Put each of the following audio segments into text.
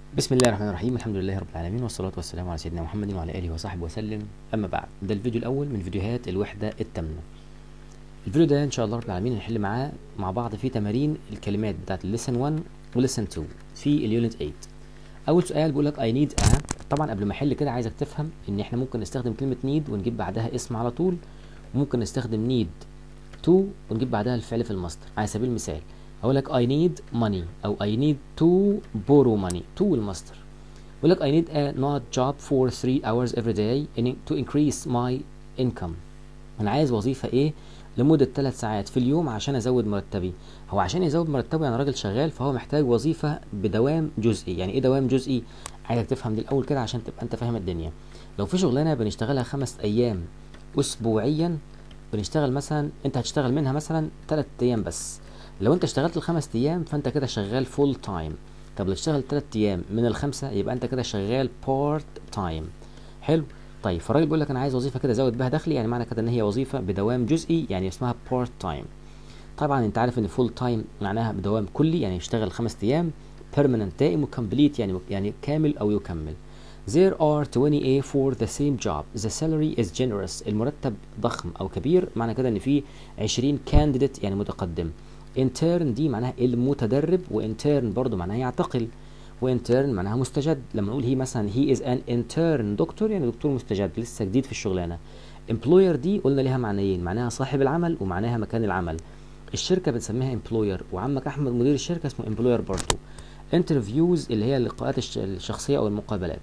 بسم الله الرحمن الرحيم الحمد لله رب العالمين والصلاة والسلام على سيدنا محمد وعلى آله وصحبه وسلم أما بعد ده الفيديو الأول من فيديوهات الوحدة الثامنة الفيديو ده إن شاء الله رب العالمين هنحل معاه مع بعض في تمارين الكلمات بتاعت الليسن 1 وليسن 2 في اليونت 8 أول سؤال بيقول لك I need a طبعا قبل ما أحل كده عايزك تفهم إن إحنا ممكن نستخدم كلمة need ونجيب بعدها اسم على طول وممكن نستخدم need to ونجيب بعدها الفعل في المصدر على سبيل المثال اقول لك I need money او I need to borrow money to المصدر بقول لك I need a not job for 3 hours every day in to increase my income انا عايز وظيفة ايه لمدة 3 ساعات في اليوم عشان ازود مرتبي هو عشان يزود مرتبه يعني راجل شغال فهو محتاج وظيفة بدوام جزئي يعني ايه دوام جزئي عايزك تفهم دي الاول كده عشان تبقى انت فاهم الدنيا لو في شغلانة بنشتغلها خمس ايام اسبوعيا بنشتغل مثلا انت هتشتغل منها مثلا 3 ايام بس لو انت اشتغلت الخمس ايام فانت كده شغال فول تايم طب لو تشتغل تلات ايام من الخمسه يبقى انت كده شغال بارت تايم حلو طيب فالراجل بيقول لك انا عايز وظيفه كده ازود بها دخلي يعني معنى كده ان هي وظيفه بدوام جزئي يعني اسمها بارت تايم طبعا انت عارف ان فول تايم معناها بدوام كلي يعني يشتغل خمس ايام بيرمننت دائم وكمبليت يعني يعني كامل او يكمل There are 20 A for the same job. The salary is generous. المرتب ضخم أو كبير معنى كده إن في 20 candidate يعني متقدم. intern دي معناها المتدرب وانترن برضو معناها يعتقل وانترن معناها مستجد لما نقول هي مثلا هي از ان انترن دكتور يعني دكتور مستجد لسه جديد في الشغلانه employer دي قلنا ليها معنيين معناها صاحب العمل ومعناها مكان العمل الشركه بنسميها employer وعمك احمد مدير الشركه اسمه employer برضو interviews اللي هي اللقاءات الشخصيه او المقابلات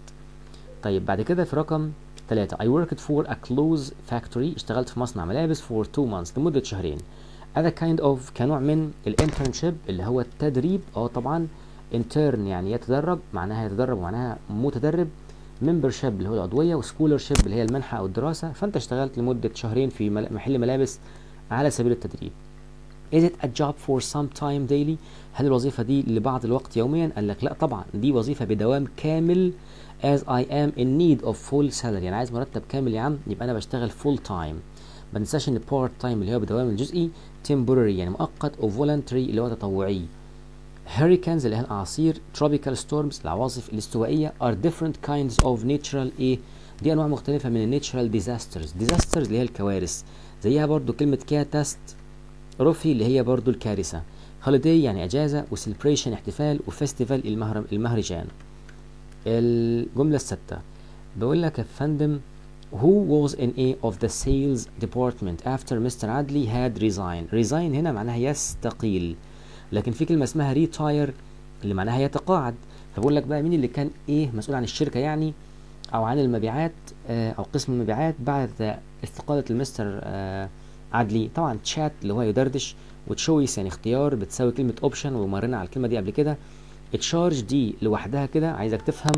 طيب بعد كده في رقم ثلاثة I worked for a clothes factory اشتغلت في مصنع ملابس for two months لمدة شهرين هذا kind of كنوع من الانترنشيب اللي هو التدريب اه طبعا intern يعني يتدرب معناها يتدرب ومعناها متدرب membership اللي هو العضوية وسكولرشيب اللي هي المنحة أو الدراسة فأنت اشتغلت لمدة شهرين في محل ملابس على سبيل التدريب Is it a job for some time daily؟ هل الوظيفة دي لبعض الوقت يوميا؟ قال لك لا طبعا دي وظيفة بدوام كامل as I am in need of full salary يعني عايز مرتب كامل يا عم يبقى أنا بشتغل full time ما ننساش ان بارت تايم اللي هو بدوام الجزئي temporary يعني مؤقت او voluntary اللي هو تطوعي hurricanes اللي هي الاعاصير tropical storms العواصف الاستوائيه are different kinds of natural ايه دي انواع مختلفه من الناتشرال disasters disasters اللي هي الكوارث زيها برضو كلمه كاتاست روفي اللي هي برضو الكارثه holiday يعني اجازه وسليبريشن احتفال وفستيفال المهرجان الجمله السادسه بقول لك يا فندم who was in A of the sales department after Mr. Adley had resigned resign هنا معناها يستقيل لكن في كلمة اسمها retire اللي معناها يتقاعد فبقول لك بقى مين اللي كان ايه مسؤول عن الشركة يعني او عن المبيعات آه او قسم المبيعات بعد استقالة المستر آه عدلي طبعا تشات اللي هو يدردش وتشويس يعني اختيار بتساوي كلمة اوبشن ومرنا على الكلمة دي قبل كده تشارج دي لوحدها كده عايزك تفهم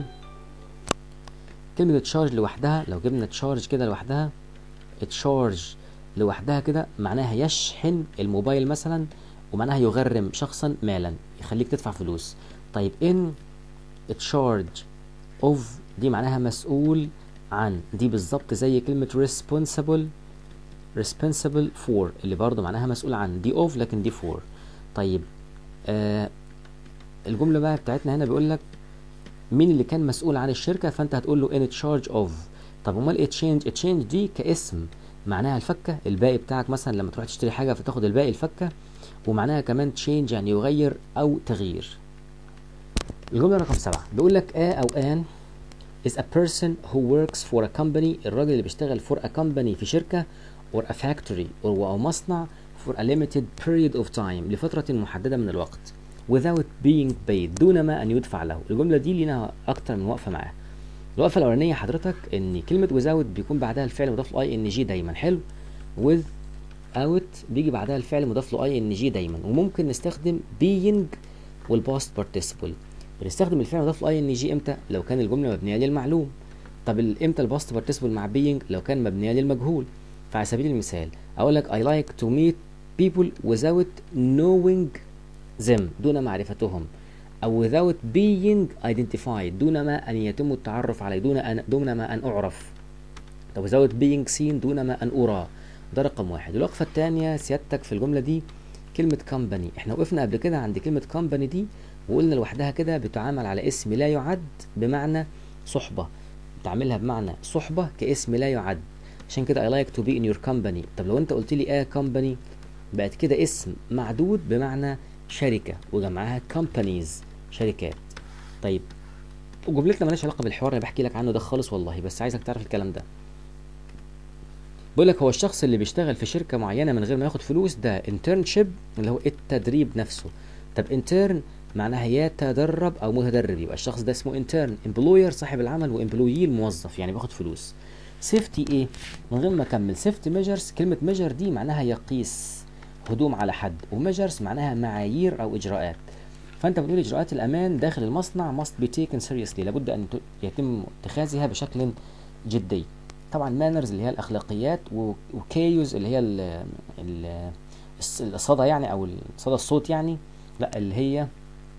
كلمة تشارج لوحدها لو جبنا تشارج كده لوحدها تشارج لوحدها كده معناها يشحن الموبايل مثلا ومعناها يغرم شخصا مالا يخليك تدفع فلوس طيب ان تشارج اوف دي معناها مسؤول عن دي بالظبط زي كلمة responsible responsible for اللي برضه معناها مسؤول عن دي اوف لكن دي for طيب آه الجملة بقى بتاعتنا هنا بيقول لك مين اللي كان مسؤول عن الشركه فانت هتقول له ان تشارج اوف طب امال ايه تشينج تشينج دي كاسم معناها الفكه الباقي بتاعك مثلا لما تروح تشتري حاجه فتاخد الباقي الفكه ومعناها كمان تشينج يعني يغير او تغيير الجمله رقم سبعة بيقول لك ا او ان is a person who works for a company الراجل اللي بيشتغل for a company في شركه or a factory او مصنع for a limited period of time لفتره محدده من الوقت without being paid دون ما ان يدفع له الجمله دي لينا اكتر من وقفه معاها الوقفه الاولانيه حضرتك ان كلمه without بيكون بعدها الفعل مضاف له اي ان جي دايما حلو without بيجي بعدها الفعل مضاف له اي ان جي دايما وممكن نستخدم being والباست participle بنستخدم الفعل مضاف له اي ان جي امتى لو كان الجمله مبنيه للمعلوم طب امتى الباست participle مع being لو كان مبنيه للمجهول فعلى سبيل المثال اقول لك I like to meet people without knowing them دون معرفتهم أو without being identified دون ما أن يتم التعرف عليه دون أن دون ما أن أعرف طب without being seen دون ما أن أرى ده رقم واحد الوقفة الثانية سيادتك في الجملة دي كلمة company احنا وقفنا قبل كده عند كلمة company دي وقلنا لوحدها كده بتعامل على اسم لا يعد بمعنى صحبة تعملها بمعنى صحبة كاسم لا يعد عشان كده I like to be in your company طب لو انت قلت لي a company بقت كده اسم معدود بمعنى شركة وجمعها companies شركات طيب وجملتنا مالهاش علاقة بالحوار اللي بحكي لك عنه ده خالص والله بس عايزك تعرف الكلام ده بيقول لك هو الشخص اللي بيشتغل في شركة معينة من غير ما ياخد فلوس ده internship اللي هو التدريب نفسه طب intern معناها يتدرب او متدرب يبقى الشخص ده اسمه intern employer صاحب العمل وامبلويي الموظف يعني بياخد فلوس سيفتي ايه من غير ما اكمل سيفتي ميجرز كلمة ميجر دي معناها يقيس هدوم على حد وميجرز معناها معايير او اجراءات فانت بتقول اجراءات الامان داخل المصنع must be taken seriously لابد ان ت- يتم اتخاذها بشكل جدي طبعا مانرز اللي هي الاخلاقيات و- وكيوز اللي هي ال ال الص- الصدى يعني او صدى الصوت يعني لا اللي هي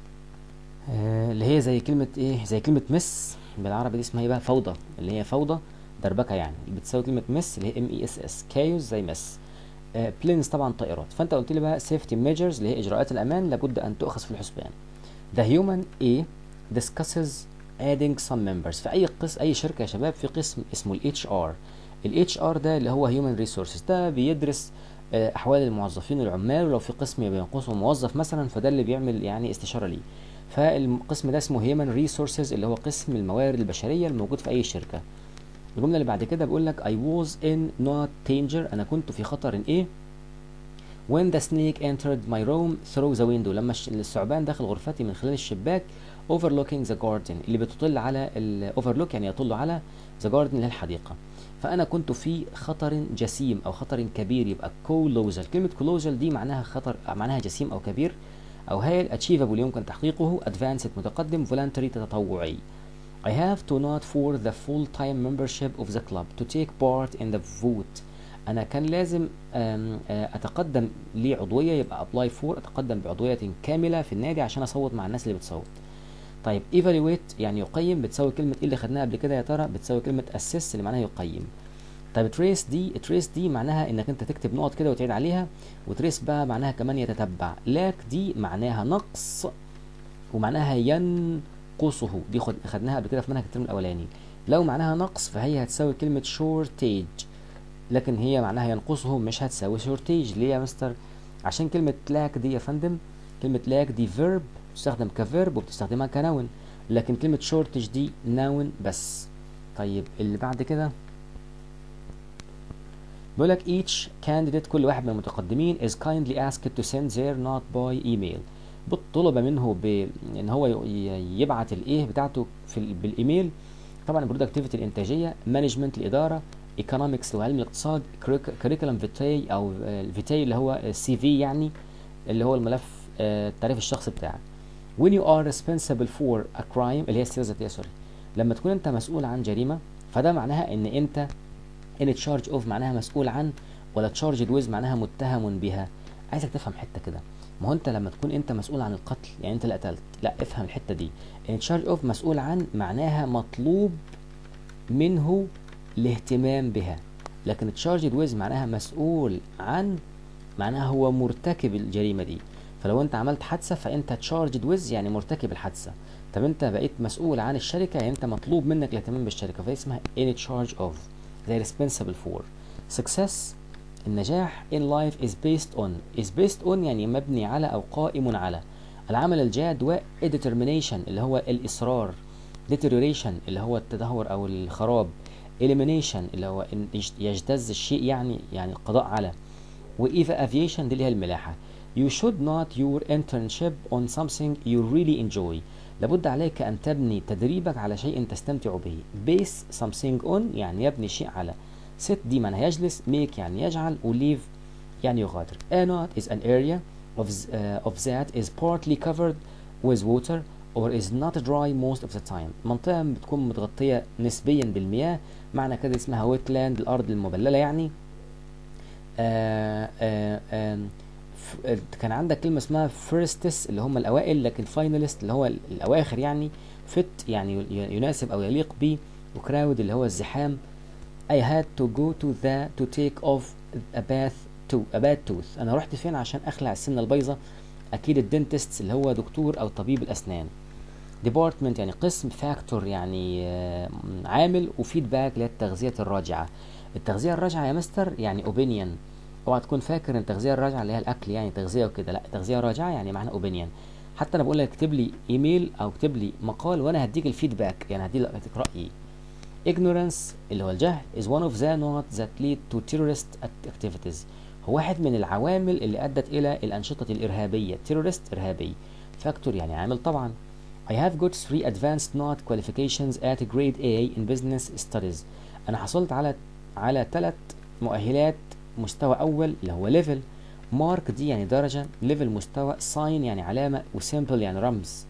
آه، اللي هي زي كلمة ايه زي كلمة مس بالعربي دي اسمها ايه بقى فوضى اللي هي فوضى دربكة يعني بتساوي كلمة مس اللي هي ام اي اس اس كايوز زي مس بلينز طبعا طائرات فانت قلت لي بقى سيفتي ميجرز اللي هي اجراءات الامان لابد ان تؤخذ في الحسبان The human A discusses adding some members في اي قسم اي شركه يا شباب في قسم اسمه ال HR ال HR ده اللي هو human resources ده بيدرس آه، احوال الموظفين والعمال ولو في قسم بينقصه موظف مثلا فده اللي بيعمل يعني استشاره ليه فالقسم ده اسمه human resources اللي هو قسم الموارد البشريه الموجود في اي شركه الجمله اللي بعد كده بيقول لك I was in not danger انا كنت في خطر ايه when the snake entered my room through the window لما الش- الثعبان دخل غرفتي من خلال الشباك overlooking the garden اللي بتطل على ال overlook يعني يطل على the garden اللي هي الحديقة فأنا كنت في خطر جسيم أو خطر كبير يبقى كولوزال كلمة كولوزال دي معناها خطر معناها جسيم أو كبير أو هايل achievable يمكن تحقيقه advanced متقدم voluntary تطوعي I have to not for the full-time membership of the club to take part in the vote انا كان لازم أم، آه، اتقدم لعضويه يبقى ابلاي فور اتقدم بعضويه كامله في النادي عشان اصوت مع الناس اللي بتصوت طيب evaluate يعني يقيم بتساوي كلمه ايه اللي خدناها قبل كده يا ترى بتساوي كلمه assess اللي معناها يقيم طيب تريس دي تريس دي معناها انك انت تكتب نقط كده وتعيد عليها وتريس بقى معناها كمان يتتبع لاك دي معناها نقص ومعناها ينقصه دي خد خدناها قبل كده في منهج الترم الاولاني لو معناها نقص فهي هتساوي كلمه shortage لكن هي معناها ينقصه مش هتساوي شورتيج ليه يا مستر عشان كلمة لاك دي يا فندم كلمة لاك دي فيرب تستخدم كفيرب وبتستخدمها كنون لكن كلمة شورتج دي نون بس طيب اللي بعد كده بيقول لك each candidate كل واحد من المتقدمين is kindly asked to send their not by email طلب منه بان هو ي- يبعت الايه بتاعته في ال- بالايميل طبعا البرودكتيفيتي الانتاجيه مانجمنت الاداره ايكونومكس وعلم الاقتصاد كريكولم فيتاي او الفيتاي اللي هو السي في يعني اللي هو الملف آه، التعريف الشخصي بتاعك when you are responsible for a crime اللي هي السيره الذاتيه سوري لما تكون انت مسؤول عن جريمه فده معناها ان انت in charge of معناها مسؤول عن ولا charged with معناها متهم بها عايزك تفهم حته كده ما هو انت لما تكون انت مسؤول عن القتل يعني انت اللي قتلت لا افهم الحته دي in charge of مسؤول عن معناها مطلوب منه الاهتمام بها لكن charged with معناها مسؤول عن معناها هو مرتكب الجريمه دي فلو انت عملت حادثه فانت charged with يعني مرتكب الحادثه طب انت بقيت مسؤول عن الشركه يعني انت مطلوب منك الاهتمام بالشركه فهي اسمها in charge of زي responsible for success النجاح in life is based on is based on يعني مبني على أو قائم على العمل الجاد و determination اللي هو الإصرار deterioration اللي هو التدهور أو الخراب elimination اللي هو إن يج- يجتاز الشيء يعني يعني القضاء على و aviation دي اللي هي الملاحة you should not your internship on something you really enjoy لابد عليك أن تبني تدريبك على شيء تستمتع به base something on يعني يبني شيء على sit دي معناها يجلس make يعني يجعل و leave يعني يغادر a knot is an area of, th- uh, of that is partly covered with water or is not dry most of the time منطقة بتكون متغطية نسبيا بالمياه معنى كده اسمها wetland الأرض المبللة يعني آه آه آه ف- كان عندك كلمة اسمها فيرستس اللي هم الأوائل لكن فاينالست اللي هو ال- الأواخر يعني فت يعني ي- يناسب أو يليق بيه وكراود اللي هو الزحام I had to go to the to take off a bath to a bad tooth أنا رحت فين عشان أخلع السنة البيضة اكيد الدنتست اللي هو دكتور او طبيب الاسنان ديبارتمنت يعني قسم فاكتور يعني آه، عامل وفيدباك اللي هي التغذيه الراجعه التغذيه الراجعه يا مستر يعني اوبينيون اوعى تكون فاكر ان التغذيه الراجعه اللي هي الاكل يعني تغذيه وكده لا تغذيه راجعه يعني معناها اوبينيون حتى انا بقول لك اكتب لي ايميل او اكتب لي مقال وانا هديك الفيدباك يعني هدي لك رايي ignorance اللي هو الجهل is one of the not that lead to terrorist activities هو واحد من العوامل اللي ادت الى الانشطه الارهابيه terrorist ارهابي فاكتور يعني عامل طبعا I have got three advanced not qualifications at grade A in business studies انا حصلت على على ثلاث مؤهلات مستوى اول اللي هو ليفل مارك دي يعني درجة ليفل مستوى ساين يعني علامة وسيمبل يعني رمز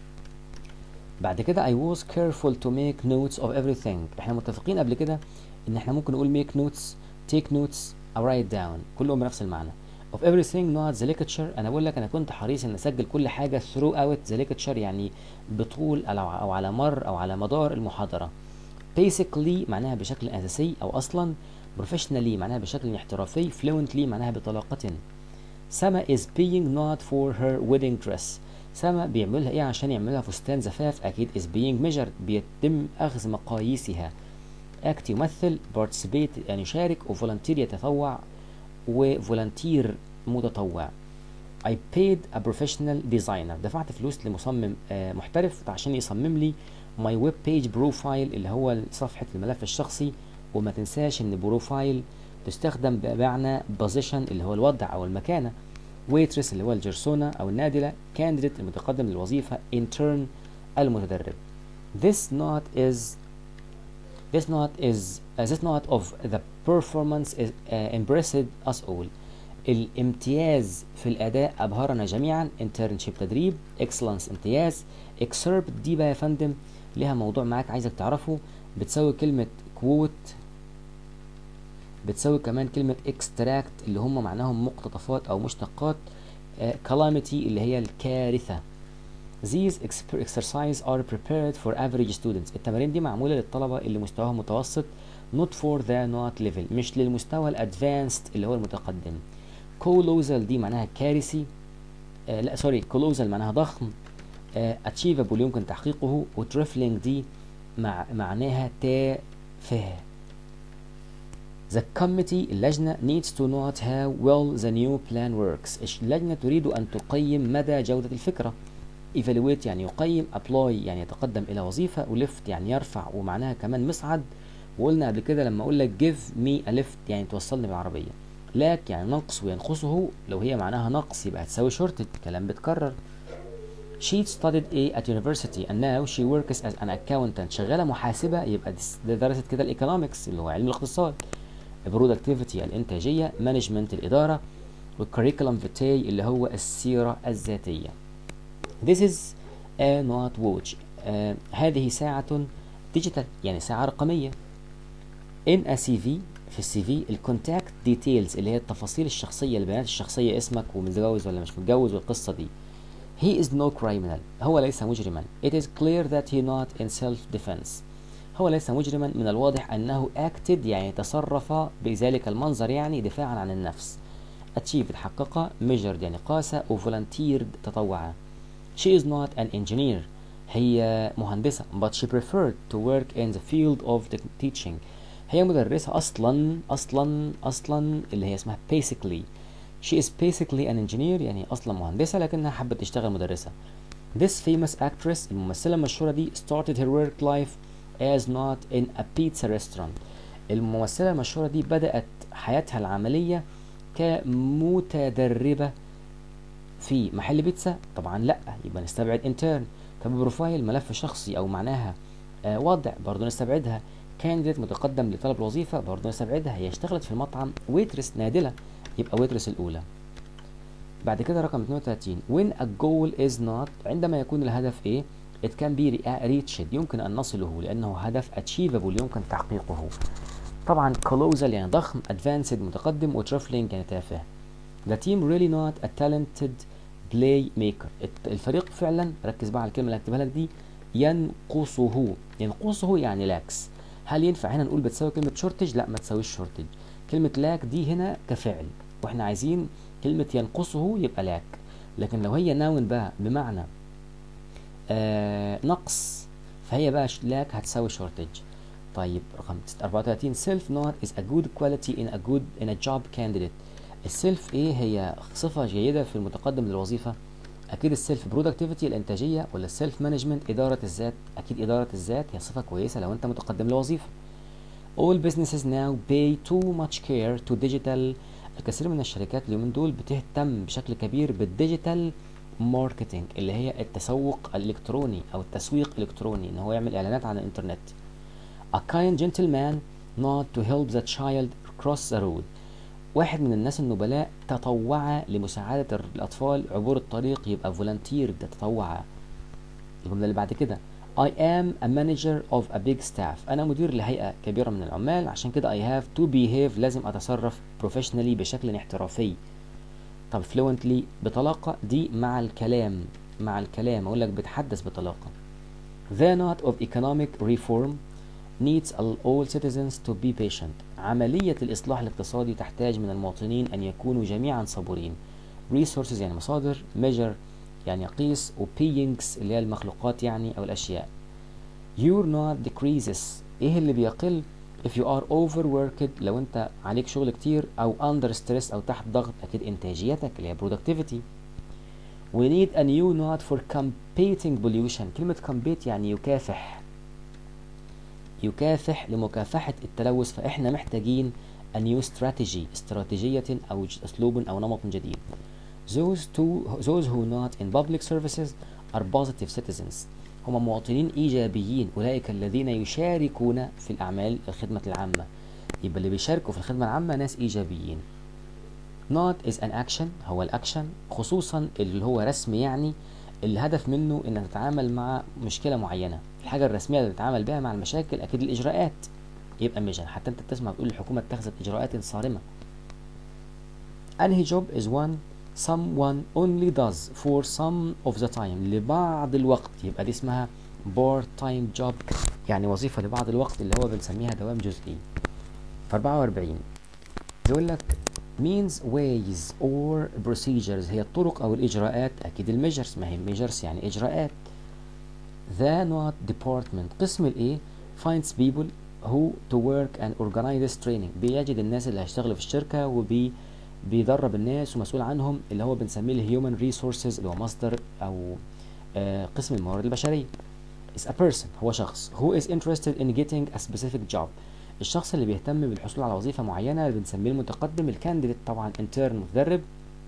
بعد كده I was careful to make notes of everything احنا متفقين قبل كده ان احنا ممكن نقول make notes take notes او write down كلهم بنفس المعنى of everything not the lecture انا بقول لك انا كنت حريص ان اسجل كل حاجة throughout the lecture يعني بطول او على مر او على مدار المحاضرة basically معناها بشكل اساسي او اصلا professionally معناها بشكل احترافي fluently معناها بطلاقة سما is being not for her wedding dress سما بيعملها ايه عشان يعملها فستان زفاف اكيد is being measured بيتم اخذ مقاييسها act يمثل participate يعني يشارك وفولنتير يتطوع وفولنتير متطوع I paid a professional designer دفعت فلوس لمصمم محترف عشان يصمم لي my web page profile اللي هو صفحة الملف الشخصي وما تنساش ان بروفايل تستخدم بمعنى position اللي هو الوضع او المكانة waitress اللي هو الجرسونة او النادلة candidate المتقدم للوظيفة intern المتدرب this not is this not is uh, this not of the performance is uh, impressed us all الامتياز في الاداء ابهرنا جميعا internship تدريب excellence امتياز excerpt دي بقى يا فندم ليها موضوع معاك عايزك تعرفه بتساوي كلمة كوت بتساوي كمان كلمة extract اللي هم معناهم مقتطفات أو مشتقات uh, calamity اللي هي الكارثة These exercises are prepared for average students التمارين دي معمولة للطلبة اللي مستواهم متوسط not for the not level مش للمستوى الادفانسد اللي هو المتقدم كولوزال دي معناها كارثي آه لا سوري كولوزال معناها ضخم آه achievable يمكن تحقيقه وتريفلينج دي مع معناها تافه The committee اللجنة needs to note how well the new plan works اللجنة تريد أن تقيم مدى جودة الفكرة evaluate يعني يقيم apply يعني يتقدم إلى وظيفة وليفت يعني يرفع ومعناها كمان مصعد وقلنا قبل كده لما أقول لك give me a lift يعني توصلني بالعربية لاك يعني نقص وينقصه لو هي معناها نقص يبقى هتساوي shorted كلام بتكرر She studied A at university and now she works as an accountant شغالة محاسبة يبقى دي درست كده الايكونومكس اللي هو علم الاقتصاد productivity الإنتاجية management الإدارة والcurriculum vitae اللي هو السيرة الذاتية This is a not watch آه هذه ساعة ديجيتال يعني ساعة رقمية in a CV في السي في الكونتاكت ديتيلز اللي هي التفاصيل الشخصية البيانات الشخصية اسمك ومتجوز ولا مش متجوز والقصة دي He is no criminal هو ليس مجرما It is clear that he not in self-defense هو ليس مجرما من الواضح أنه acted يعني تصرف بذلك المنظر يعني دفاعا عن النفس achieved حقق measured يعني قاس وvolunteered تطوع She is not an engineer هي مهندسة but she preferred to work in the field of the teaching هي مدرسة أصلا أصلا أصلا اللي هي اسمها basically She is basically an engineer يعني أصلا مهندسة لكنها حبت تشتغل مدرسة This famous actress الممثلة المشهورة دي started her work life as not in a pizza restaurant الممثلة المشهورة دي بدأت حياتها العملية كمتدربة في محل بيتزا طبعا لا يبقى نستبعد intern طب بروفايل ملف شخصي او معناها آه وضع برضه نستبعدها كانديديت متقدم لطلب الوظيفة برضه نستبعدها هي اشتغلت في المطعم ويترس نادلة يبقى ويترس الأولى بعد كده رقم 32 when a goal is not عندما يكون الهدف ايه it can be reached يمكن أن نصله لأنه هدف achievable يمكن تحقيقه طبعا colossal يعني ضخم advanced متقدم وترفلينج يعني تافه the team really not a talented playmaker الفريق فعلا ركز بقى على الكلمة اللي هكتبها لك دي ينقصه ينقصه يعني لاكس هل ينفع هنا نقول بتساوي كلمة شورتج لا ما تساويش شورتج كلمة لاك دي هنا كفعل واحنا عايزين كلمة ينقصه يبقى لاك لكن لو هي ناون بقى بمعنى آه نقص فهي بقى لاك هتساوي شورتج طيب رقم 34 self not is a good quality in a good in a job candidate السيلف ايه هي صفة جيدة في المتقدم للوظيفة اكيد السيلف برودكتيفيتي الانتاجية ولا السيلف مانجمنت ادارة الذات اكيد ادارة الذات هي صفة كويسة لو انت متقدم لوظيفة all businesses now pay too much care to digital الكثير من الشركات اليومين دول بتهتم بشكل كبير بالديجيتال ماركتينج اللي هي التسوق الالكتروني او التسويق الالكتروني ان هو يعمل اعلانات على الانترنت a kind gentleman not to help the child cross the road واحد من الناس النبلاء تطوع لمساعدة الأطفال عبور الطريق يبقى فولنتير ده تطوع الجملة اللي بعد كده I am a manager of a big staff أنا مدير لهيئة كبيرة من العمال عشان كده I have to behave لازم أتصرف professionally بشكل احترافي طب fluently بطلاقة دي مع الكلام مع الكلام أقول لك بتحدث بطلاقة The not of economic reform needs all citizens to be patient عملية الإصلاح الاقتصادي تحتاج من المواطنين أن يكونوا جميعا صبورين resources يعني مصادر measure يعني يقيس و beings اللي هي المخلوقات يعني أو الأشياء your not decreases إيه اللي بيقل if you are overworked لو أنت عليك شغل كتير أو under stress أو تحت ضغط أكيد إنتاجيتك اللي هي productivity we need a new not for combating pollution كلمة compete يعني يكافح يكافح لمكافحة التلوث فإحنا محتاجين a new strategy استراتيجية أو أسلوب أو نمط جديد those, to, those who not in public services are positive citizens هم مواطنين إيجابيين أولئك الذين يشاركون في الأعمال الخدمة العامة يبقى اللي بيشاركوا في الخدمة العامة ناس إيجابيين not is an action هو الأكشن خصوصا اللي هو رسم يعني الهدف منه انك تتعامل مع مشكله معينه الحاجه الرسميه اللي تتعامل بها مع المشاكل اكيد الاجراءات يبقى ميجن حتى انت بتسمع بتقول الحكومه اتخذت اجراءات صارمه انهي job is one someone only does for some of the time لبعض الوقت يبقى دي اسمها part time job يعني وظيفه لبعض الوقت اللي هو بنسميها دوام جزئي ف 44 بيقول لك means ways or procedures هي الطرق او الاجراءات اكيد الميجرز ما هي measures يعني اجراءات the not department قسم الايه finds people who to work and organize training بيجد الناس اللي هيشتغلوا في الشركه وبي بيدرب الناس ومسؤول عنهم اللي هو بنسميه الهيومن ريسورسز اللي هو مصدر او آه قسم الموارد البشريه is a person هو شخص who is interested in getting a specific job الشخص اللي بيهتم بالحصول على وظيفة معينة اللي بنسميه المتقدم الكانديديت طبعا انترن متدرب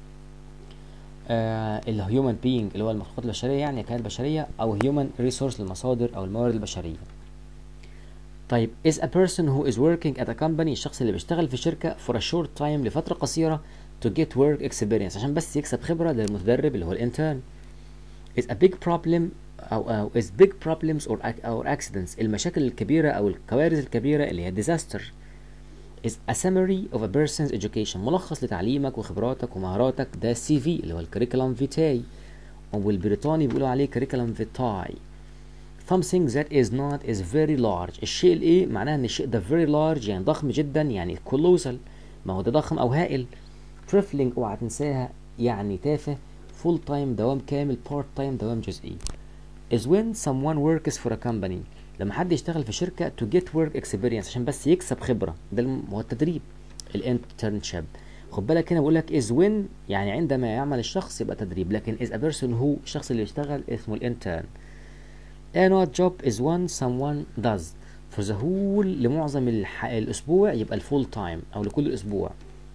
آه الهيومن بينج اللي هو المخلوقات البشرية يعني الكائنات البشرية أو هيومن ريسورس للمصادر أو الموارد البشرية طيب is a person who is working at a company الشخص اللي بيشتغل في شركة for a short time لفترة قصيرة to get work experience عشان بس يكسب خبرة للمتدرب اللي هو الانترن is a big problem أو, أو is big problems or, or accidents المشاكل الكبيرة أو الكوارث الكبيرة اللي هي disaster is a summary of a person's education ملخص لتعليمك وخبراتك ومهاراتك ده السي في اللي هو الكريكولم فيتاي والبريطاني بيقولوا عليه كريكولم فيتاي something that is not is very large الشيء الايه معناها ان الشيء ده very large يعني ضخم جدا يعني colossal ما هو ده ضخم او هائل trifling اوعى تنساها يعني تافه full time دوام كامل part time دوام جزئي is when someone works for a company لما حد يشتغل في شركة to get work experience عشان بس يكسب خبرة ده هو التدريب الانترنشيب خد بالك هنا بقول لك is when يعني عندما يعمل الشخص يبقى تدريب لكن is a person who الشخص اللي يشتغل اسمه الانترن annual job is one someone does for the whole لمعظم الح... الأسبوع يبقى الفول تايم أو لكل أسبوع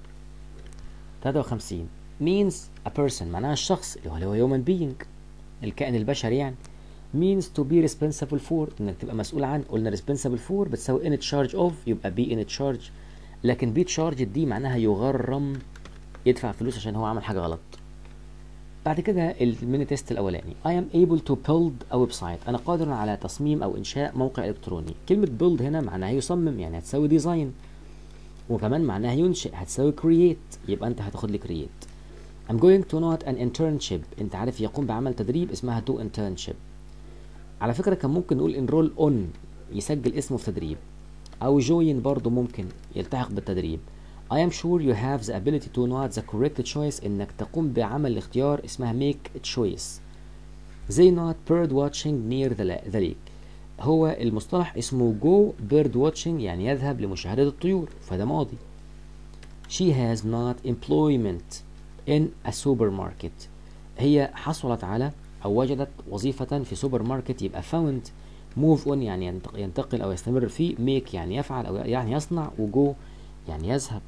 53 means a person معناها الشخص اللي هو اللي هو human being الكائن البشري يعني means to be responsible for انك تبقى مسؤول عن قلنا responsible for بتساوي in charge of يبقى be in charge لكن be charged دي معناها يغرم يدفع فلوس عشان هو عمل حاجة غلط بعد كده الميني تيست الاولاني I am able to build a website انا قادر على تصميم او انشاء موقع الكتروني كلمة build هنا معناها يصمم يعني هتساوي ديزاين وكمان معناها ينشئ هتساوي create يبقى انت هتاخد لي create I'm going to not an internship انت عارف يقوم بعمل تدريب اسمها do internship على فكرة كان ممكن نقول enroll on يسجل اسمه في تدريب او join برضه ممكن يلتحق بالتدريب I am sure you have the ability to know the correct choice انك تقوم بعمل اختيار اسمها make choice they not bird watching near the, la- the lake هو المصطلح اسمه go bird watching يعني يذهب لمشاهدة الطيور فده ماضي she has not employment in a supermarket هي حصلت على أو وجدت وظيفة في سوبر ماركت يبقى found move on يعني ينتق- ينتقل أو يستمر فيه make يعني يفعل أو يعني يصنع وgo يعني يذهب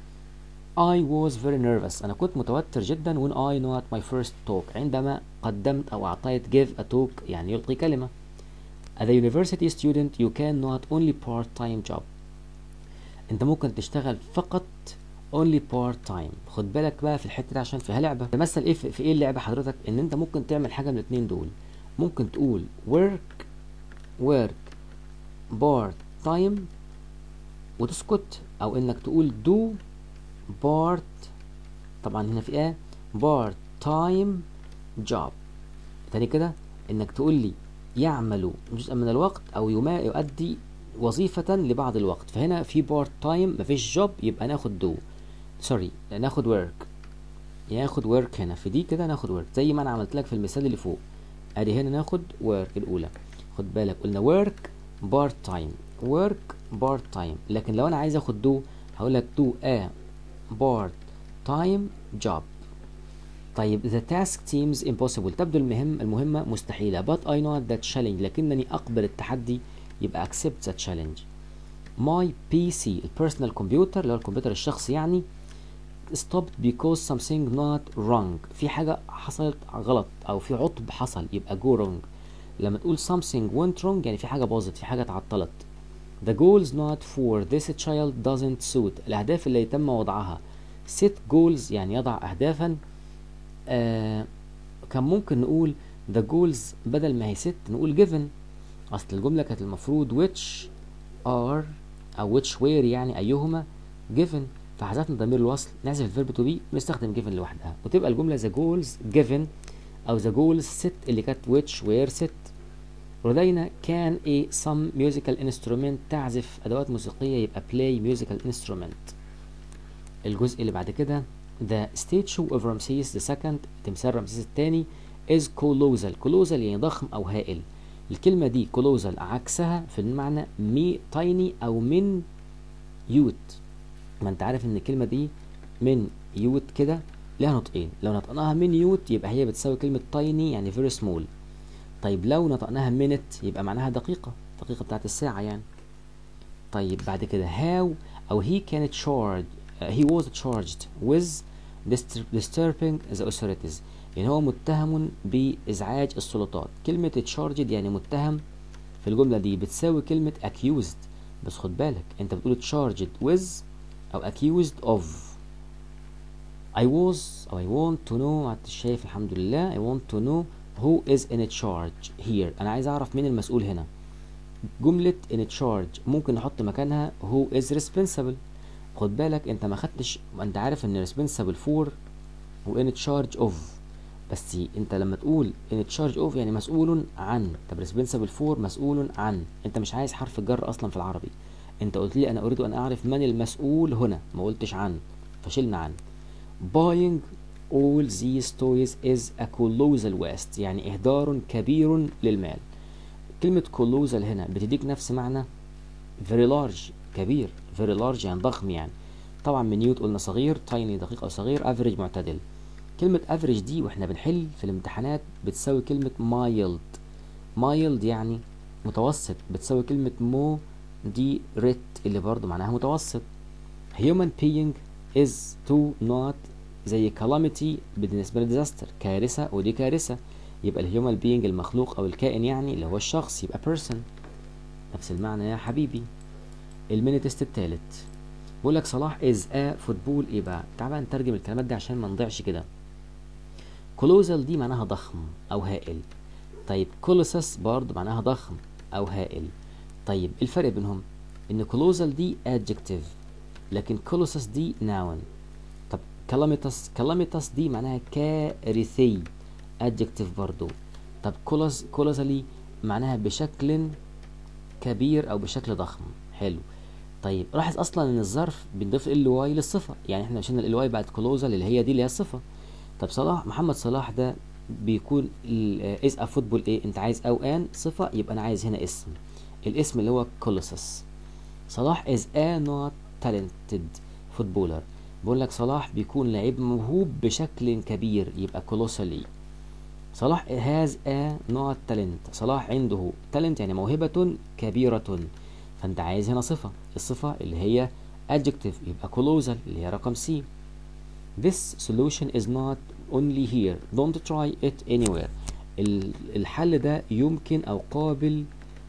I was very nervous أنا كنت متوتر جدا when I not my first talk عندما قدمت أو أعطيت give a talk يعني يلقي كلمة As a university student you can not only part-time job أنت ممكن تشتغل فقط only part-time خد بالك بقى في الحتة دي عشان فيها لعبة تمثل إيه في في إيه اللعبة حضرتك إن أنت ممكن تعمل حاجة من الاتنين دول ممكن تقول work work part time وتسكت او انك تقول do part طبعا هنا في ايه part time job تاني كده انك تقول لي يعمل جزءا من الوقت او يما يؤدي وظيفة لبعض الوقت فهنا في بارت تايم مفيش جوب يبقى ناخد دو سوري ناخد work ياخد work هنا في دي كده ناخد work زي ما انا عملت لك في المثال اللي فوق ادي هنا ناخد work الاولى خد بالك قلنا work part time work part time لكن لو انا عايز اخد do هقول لك do a part time job طيب the task seems impossible تبدو المهم المهمة مستحيلة but I know that challenge لكنني أقبل التحدي يبقى accept the challenge my PC البيرسونال كمبيوتر اللي هو الكمبيوتر الشخصي يعني stopped because something not wrong في حاجة حصلت غلط أو في عطب حصل يبقى go wrong لما تقول something went wrong يعني في حاجة باظت في حاجة اتعطلت the goals not for this child doesn't suit الأهداف اللي يتم وضعها set goals يعني يضع أهدافا آه كان ممكن نقول the goals بدل ما هي set نقول given أصل الجملة كانت المفروض which are أو which were يعني أيهما given فحذفنا ضمير الوصل نحذف الفيرب تو بي ونستخدم given لوحدها وتبقى الجملة the goals given أو the goals set اللي كانت which were set لدينا كان a some musical instrument تعزف أدوات موسيقية يبقى play musical instrument الجزء اللي بعد كده the statue of Ramses the second تمثال رمسيس الثاني is colossal colossal يعني ضخم أو هائل الكلمة دي colossal عكسها في المعنى مي tiny أو من يوت ما انت عارف ان الكلمة دي من يوت كده لها نطقين لو نطقناها من يوت يبقى هي بتساوي كلمة tiny يعني very small طيب لو نطقناها minute يبقى معناها دقيقة دقيقة بتاعت الساعة يعني طيب بعد كده how أو he كانت charged uh, he was charged with distur- disturbing the authorities يعني هو متهم بإزعاج السلطات كلمة charged يعني متهم في الجملة دي بتساوي كلمة accused بس خد بالك انت بتقول charged with أو accused of I was أو I want to know عدت شايف الحمد لله I want to know who is in charge here أنا عايز أعرف مين المسؤول هنا جملة in charge ممكن نحط مكانها who is responsible خد بالك انت ما خدتش انت عارف ان responsible for و in charge of بس انت لما تقول in charge of يعني مسؤول عن طب responsible for مسؤول عن انت مش عايز حرف الجر اصلا في العربي انت قلت لي انا اريد ان اعرف من المسؤول هنا ما قلتش عن فشلنا عن buying all these toys is a colossal waste يعني اهدار كبير للمال كلمة colossal هنا بتديك نفس معنى very large كبير very large يعني ضخم يعني طبعا من نيوت قلنا صغير tiny دقيق او صغير average معتدل كلمة average دي واحنا بنحل في الامتحانات بتساوي كلمة mild mild يعني متوسط بتساوي كلمة moderate اللي برضو معناها متوسط human being is to not زي calamity بالنسبة لديزاستر كارثة ودي كارثة يبقى الهيومن being المخلوق أو الكائن يعني اللي هو الشخص يبقى person نفس المعنى يا حبيبي الميني تيست التالت بيقول لك صلاح از ا فوتبول ايه بقى تعال بقى نترجم الكلمات دي عشان ما نضيعش كده كولوزال دي معناها ضخم او هائل طيب كولوسس برضه معناها ضخم او هائل طيب الفرق بينهم ان كولوزال دي adjective لكن كولوسس دي noun طب كلاميتاس كلاميتاس دي معناها كارثي adjective برضو طب كولوز كولوزالي معناها بشكل كبير او بشكل ضخم حلو طيب لاحظ اصلا ان الظرف بنضيف ال واي للصفه يعني احنا شلنا ال واي بعد كلوزال اللي هي دي اللي هي الصفه طب صلاح محمد صلاح ده بيكون از ا فوتبول ايه انت عايز او ان صفه يبقى انا عايز هنا اسم الاسم اللي هو كولوسس صلاح از ا نوت تالنتد فوتبولر بقول لك صلاح بيكون لعيب موهوب بشكل كبير يبقى كولوسالي صلاح هاز ا نوت تالنت صلاح عنده تالنت يعني موهبة كبيرة فانت عايز هنا صفة الصفة اللي هي adjective يبقى colossal اللي هي رقم سي This solution is not only here don't try it anywhere الحل ده يمكن أو قابل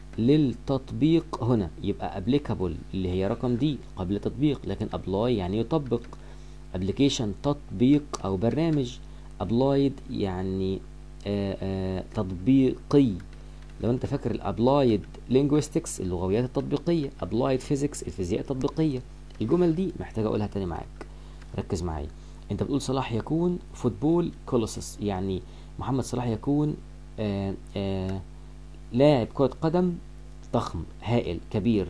للتطبيق هنا يبقى applicable اللي هي رقم دي قبل تطبيق لكن apply يعني يطبق application تطبيق أو برنامج applied يعني آآ آآ تطبيقي لو انت فاكر الابلايد linguistics اللغويات التطبيقيه applied physics الفيزياء التطبيقيه الجمل دي محتاج اقولها تاني معاك ركز معايا انت بتقول صلاح يكون فوتبول كولوسس يعني محمد صلاح يكون آآ آآ لاعب كرة قدم ضخم هائل كبير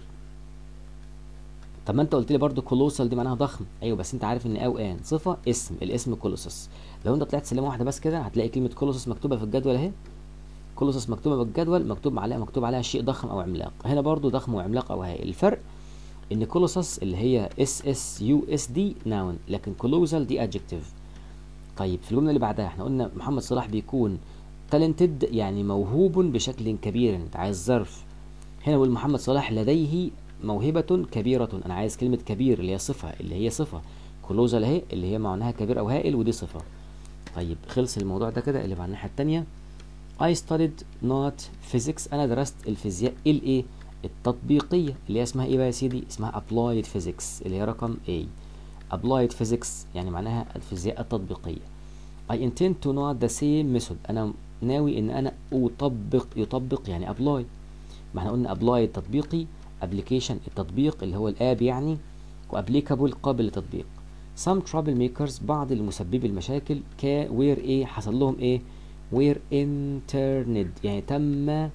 طب ما انت قلت لي برضو كولوسال دي معناها ضخم ايوه بس انت عارف ان او ان صفه اسم الاسم كولوسس لو انت طلعت سلمه واحده بس كده هتلاقي كلمه كولوسس مكتوبه في الجدول اهي كولوسس مكتوبه بالجدول مكتوب عليها مكتوب عليها شيء ضخم او عملاق هنا برضو ضخم وعملاق او هائل الفرق ان كولوسس اللي هي اس اس يو اس دي ناون لكن كولوسال دي ادجكتيف طيب في الجمله اللي بعدها احنا قلنا محمد صلاح بيكون تالنتد يعني موهوب بشكل كبير انت عايز ظرف هنا بقول محمد صلاح لديه موهبة كبيرة أنا عايز كلمة كبير اللي هي صفة اللي هي صفة كلوزال أهي اللي هي معناها كبير أو هائل ودي صفة طيب خلص الموضوع ده كده اللي على الناحية التانية I studied not physics أنا درست الفيزياء الإيه التطبيقية اللي هي اسمها إيه بقى يا سيدي اسمها applied physics اللي هي رقم A applied physics يعني معناها الفيزياء التطبيقية I intend to not the same method أنا ناوي إن أنا أطبق يطبق يعني apply ما احنا قلنا apply تطبيقي ابلكيشن التطبيق اللي هو الاب يعني وابليكابل قابل للتطبيق some troublemakers بعض المسببي المشاكل كا وير ايه حصل لهم ايه وير interned يعني تم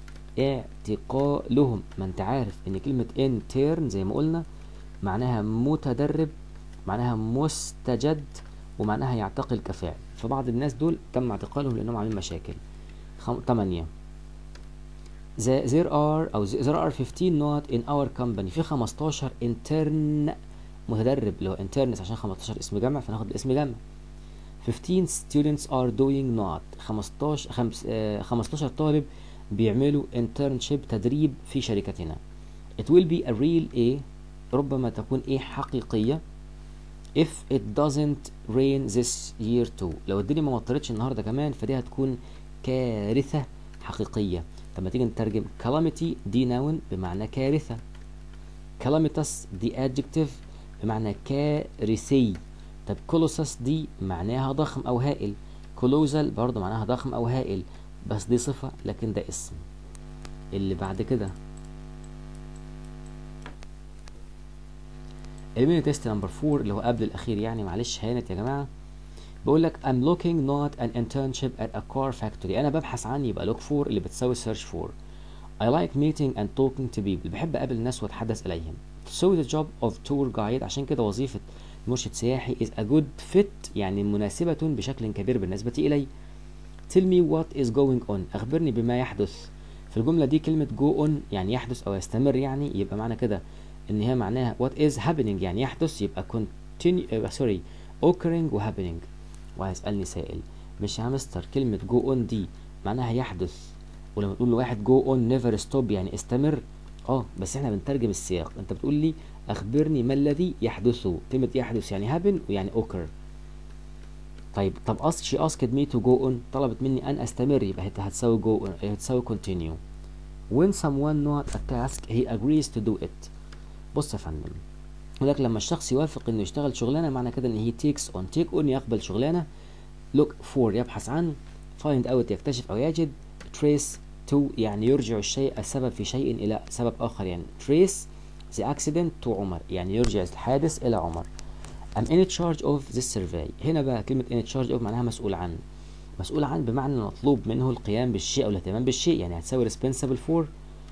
اعتقالهم ما انت عارف ان كلمة intern زي ما قلنا معناها متدرب معناها مستجد ومعناها يعتقل كفاعل فبعض الناس دول تم اعتقالهم لانهم عاملين مشاكل خم... 8 The, there are أو there are 15 not in our company في 15 intern متدرب اللي هو interns عشان 15 اسم جمع فناخد الاسم جمع 15 students are doing not 15 خمس آه 15 طالب بيعملوا internship تدريب في شركتنا it will be a real A ربما تكون A حقيقية if it doesn't rain this year too لو الدنيا ما مطرتش النهارده كمان فدي هتكون كارثة حقيقية طب ما تيجي نترجم calamity دي noun بمعنى كارثة calamitous دي adjective بمعنى كارثي طب colossus دي معناها ضخم أو هائل colossal برضه معناها ضخم أو هائل بس دي صفة لكن ده اسم اللي بعد كده الميني تيست نمبر 4 اللي هو قبل الأخير يعني معلش هانت يا جماعة بقول لك I'm looking not an internship at a car factory أنا ببحث عن يبقى look for اللي بتساوي search for I like meeting and talking to people بحب أقابل الناس وأتحدث إليهم so the job of tour guide عشان كده وظيفة مرشد سياحي is a good fit يعني مناسبة بشكل كبير بالنسبة إلي tell me what is going on أخبرني بما يحدث في الجملة دي كلمة go on يعني يحدث أو يستمر يعني يبقى معنى كده إن هي معناها what is happening يعني يحدث يبقى continue uh, sorry occurring و happening وهيسألني سائل مش يا مستر كلمة جو اون دي معناها يحدث ولما تقول لواحد جو اون نيفر ستوب يعني استمر اه بس احنا بنترجم السياق انت بتقول لي اخبرني ما الذي يحدث كلمة يحدث يعني هابن ويعني اوكر طيب طب ask she asked me to go on طلبت مني ان استمر يبقى هتساوي go on هتساوي continue when someone not a task he agrees to do it بص يا فندم ولكن لما الشخص يوافق انه يشتغل شغلانه معنى كده ان هي تيكس اون تيك اون يقبل شغلانه لوك فور يبحث عن فايند اوت يكتشف او يجد تريس تو يعني يرجع الشيء السبب في شيء الى سبب اخر يعني تريس ذا اكسيدنت تو عمر يعني يرجع الحادث الى عمر I'm in charge of this survey هنا بقى كلمة in charge of معناها مسؤول عن مسؤول عن بمعنى مطلوب منه القيام بالشيء او الاهتمام بالشيء يعني هتساوي responsible for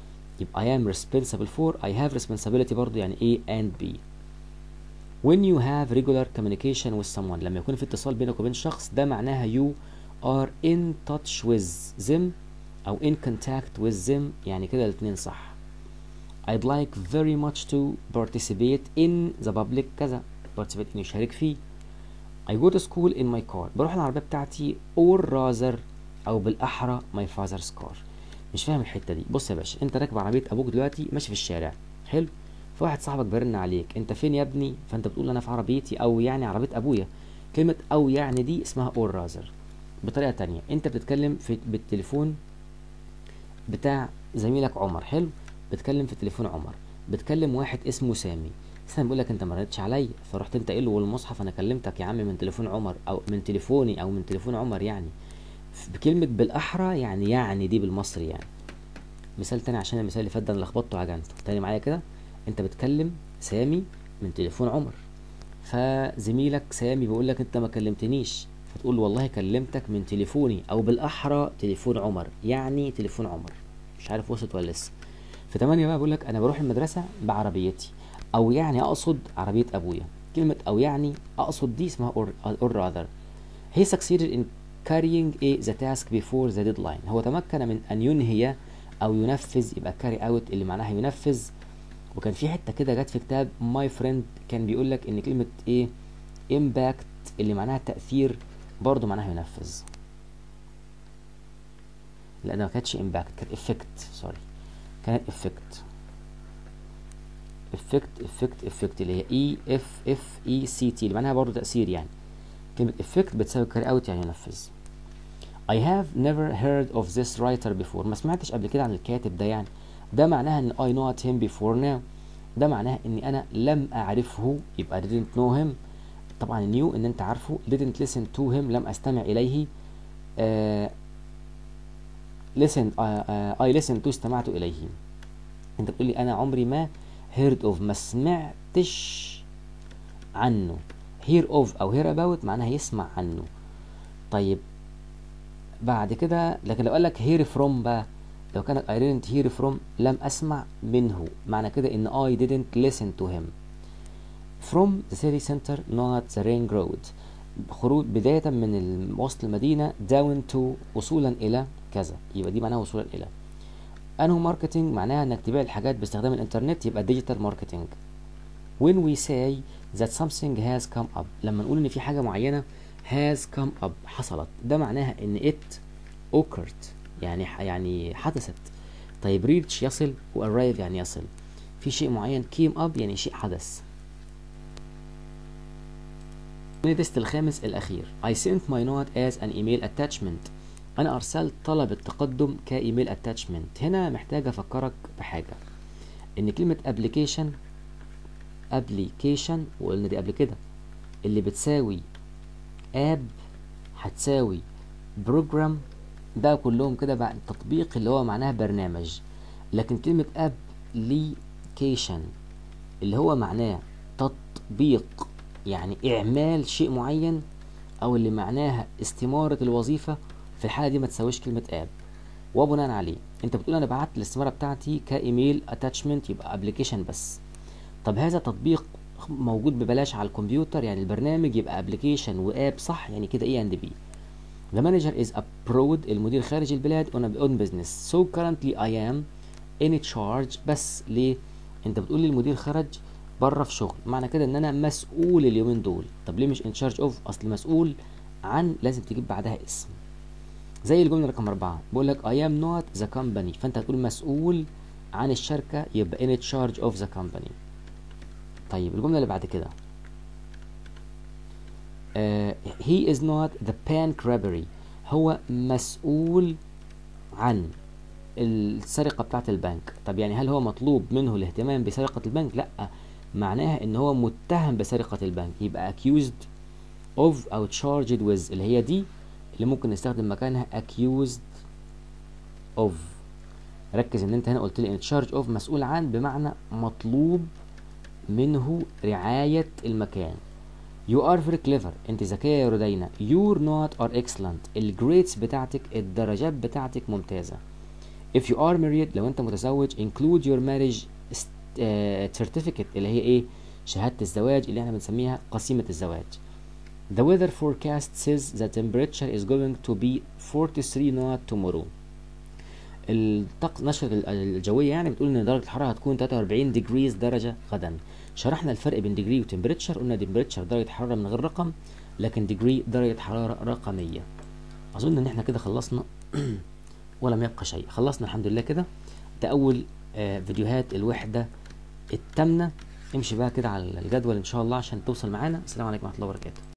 يبقى I am responsible for I have responsibility برضو يعني A and B when you have regular communication with someone لما يكون في اتصال بينك وبين شخص ده معناها you are in touch with them أو in contact with them يعني كده الاتنين صح I'd like very much to participate in the public كذا participate إني أشارك فيه I go to school in my car بروح العربية بتاعتي or rather أو بالأحرى my father's car مش فاهم الحتة دي بص يا باشا أنت راكب عربية أبوك دلوقتي ماشي في الشارع حلو فواحد صاحبك بيرن عليك أنت فين يا ابني فأنت بتقول أنا في عربيتي أو يعني عربية أبويا كلمة أو يعني دي اسمها or rather بطريقة تانية أنت بتتكلم في بالتليفون بتاع زميلك عمر حلو بتكلم في تليفون عمر بتكلم واحد اسمه سامي سامي بيقول لك انت ما ردتش عليا فرحت انت قايل له والمصحف انا كلمتك يا عم من تليفون عمر او من تليفوني او من تليفون عمر يعني بكلمة بالاحرى يعني يعني دي بالمصري يعني مثال تاني عشان المثال اللي فات ده انا لخبطته وعجنته تاني معايا كده انت بتكلم سامي من تليفون عمر فزميلك سامي بيقول لك انت ما كلمتنيش فتقول له والله كلمتك من تليفوني او بالاحرى تليفون عمر يعني تليفون عمر مش عارف وصلت ولا لسه في تمانية بقى بقول لك انا بروح المدرسة بعربيتي او يعني اقصد عربية ابويا كلمة او يعني اقصد دي اسمها or, or rather he succeeded in carrying a, the task before the deadline هو تمكن من ان ينهي او ينفذ يبقى carry out اللي معناها ينفذ وكان في حتة كده جت في كتاب my friend كان بيقول لك ان كلمة ايه impact اللي معناها تأثير برضه معناها ينفذ لا ده ما كانتش impact كانت effect سوري كانت effect effect effect effect اللي هي اي اف اف اي سي تي اللي معناها برضه تأثير يعني كلمة effect بتساوي carry out يعني ينفذ I have never heard of this writer before ما سمعتش قبل كده عن الكاتب ده يعني ده معناها ان I not him before now ده معناها اني انا لم اعرفه يبقى didn't know him طبعا new ان انت عارفه didn't listen to him لم استمع اليه uh, listen uh, uh, I listened to استمعت اليه انت بتقول لي انا عمري ما heard of ما سمعتش عنه hear of او hear about معناها يسمع عنه طيب بعد كده لكن لو قال لك hear from بقى لو كانت I didn't hear from لم أسمع منه معنى كده إن I didn't listen to him from the city center not the ring road خروج بداية من وسط المدينة down to وصولا إلى كذا يبقى دي معناها وصولا إلى أنه ماركتينج معناها إنك تبيع الحاجات باستخدام الإنترنت يبقى digital marketing when we say that something has come up لما نقول إن في حاجة معينة has come up حصلت ده معناها إن it occurred يعني يعني حدثت طيب reach يصل و arrive يعني يصل في شيء معين came up يعني شيء حدث التست الخامس الأخير I sent my note as an email attachment أنا أرسلت طلب التقدم كإيميل attachment هنا محتاج أفكرك بحاجة إن كلمة application application وقلنا دي قبل كده اللي بتساوي اب هتساوي بروجرام ده كلهم كده بقى تطبيق اللي هو معناها برنامج لكن كلمة ابليكيشن اللي هو معناه تطبيق يعني اعمال شيء معين او اللي معناها استمارة الوظيفة في الحالة دي ما تساويش كلمة اب وبناء عليه انت بتقول انا بعت الاستمارة بتاعتي كايميل اتاتشمنت يبقى ابليكيشن بس طب هذا تطبيق موجود ببلاش على الكمبيوتر يعني البرنامج يبقى ابليكيشن واب صح يعني كده ايه اند بي The manager is abroad المدير خارج البلاد on, on business so currently I am in charge بس ليه انت بتقول لي المدير خرج بره في شغل معنى كده ان انا مسؤول اليومين دول طب ليه مش in charge of اصل مسؤول عن لازم تجيب بعدها اسم زي الجمله رقم أربعة بقول لك I am not the company فانت هتقول مسؤول عن الشركه يبقى in charge of the company طيب الجمله اللي بعد كده uh, he is not the bank robbery هو مسؤول عن السرقة بتاعة البنك طب يعني هل هو مطلوب منه الاهتمام بسرقة البنك لا معناها ان هو متهم بسرقة البنك يبقى accused of أو charged with اللي هي دي اللي ممكن نستخدم مكانها accused of ركز ان انت هنا قلت لي in charge of مسؤول عن بمعنى مطلوب منه رعاية المكان You are very clever انت ذكية يا رودينا Your not are excellent الجريدز بتاعتك الدرجات بتاعتك ممتازة if you are married لو انت متزوج include your marriage st- آه، certificate اللي هي ايه شهادة الزواج اللي احنا بنسميها قسيمة الزواج The weather forecast says the temperature is going to be 43 knot tomorrow الطقس نشرة ال- الجوية يعني بتقول ان درجة الحرارة هتكون 43 degrees درجة غدا شرحنا الفرق بين degree و temperature قلنا temperature درجة حرارة من غير رقم لكن degree درجة حرارة رقمية اظن ان احنا كده خلصنا ولم يبقى شيء خلصنا الحمد لله كده ده اول آه، فيديوهات الوحدة التامنة امشي بقى كده على الجدول ان شاء الله عشان توصل معانا السلام عليكم ورحمة الله وبركاته